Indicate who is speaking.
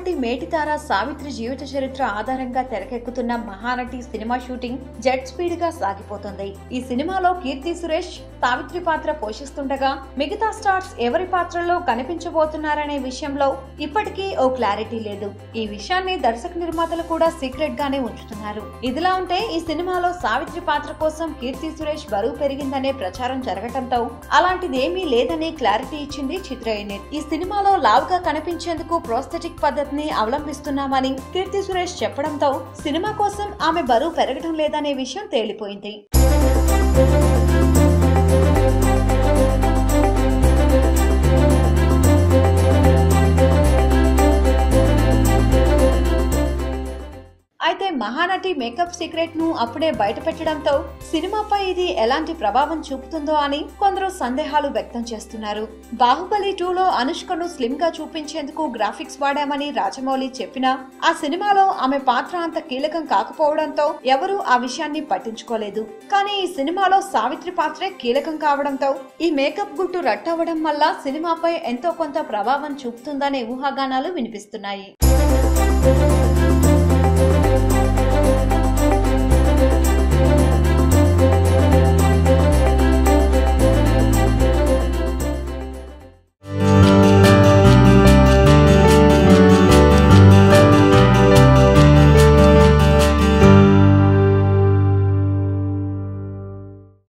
Speaker 1: మహానటి మేటితార సావిత్రి జీవిత చరిత్ర ఆధారంగా తెరకెక్కుతున్న Mahanati cinema shooting jet speed గా సాగిపోతుంది ఈ సినిమాలో కీర్తి సురేష్ సావిత్రి పాత్ర పోషిస్తుండగా మిగతా స్టార్స్ ఎవరి పాత్రలో కనిపించబోతున్నారనే విషయంలో ఇప్పటికీ ఓ క్లారిటీ లేదు ఈ విషయాన్ని దర్శక నిర్మాతలు కూడా సీక్రెట్ గానే ఉంచుతున్నారు ఇదిలా ఉంటే ఈ సినిమాలో సావిత్రి పాత్ర కోసం కీర్తి సురేష్ బరువు పెరిగిందనే ప్రచారం జరగటంతో అలాంటిదేమీ లేదని క్లారిటీ ఇచ్చింది చిత్ర యూనిట్ ఈ సినిమాలో లావుగా కనిపించేందుకు ప్రోస్థెటిక్ పద్ధతిని అవలంబిస్తున్నామని కీర్తి సురేష్ చెప్పడంతో సినిమా కోసం ఆమె బరువు పెరగడం లేదనే విషయం తేలిపోయింది అయితే మహానటి మేకప్ సీక్రెట్ ను అప్పుడే బయటపెట్టడంతో సినిమాపై ఇది ఎలాంటి ప్రభావం చూపుతుందో అని కొందరు సందేహాలు వ్యక్తం చేస్తున్నారు బాహుబలి టూలో అనుష్కను స్లిమ్ గా చూపించేందుకు గ్రాఫిక్స్ వాడామని రాజమౌళి చెప్పినా ఆ సినిమాలో ఆమె పాత్ర అంత కీలకం కాకపోవడంతో ఎవరూ ఆ విషయాన్ని పట్టించుకోలేదు కానీ ఈ సినిమాలో సావిత్రి పాత్రే కీలకం కావడంతో ఈ మేకప్ గుట్టు రట్టవడం వల్ల సినిమాపై ఎంతో కొంత ప్రభావం చూపుతుందనే ఊహాగానాలు వినిపిస్తున్నాయి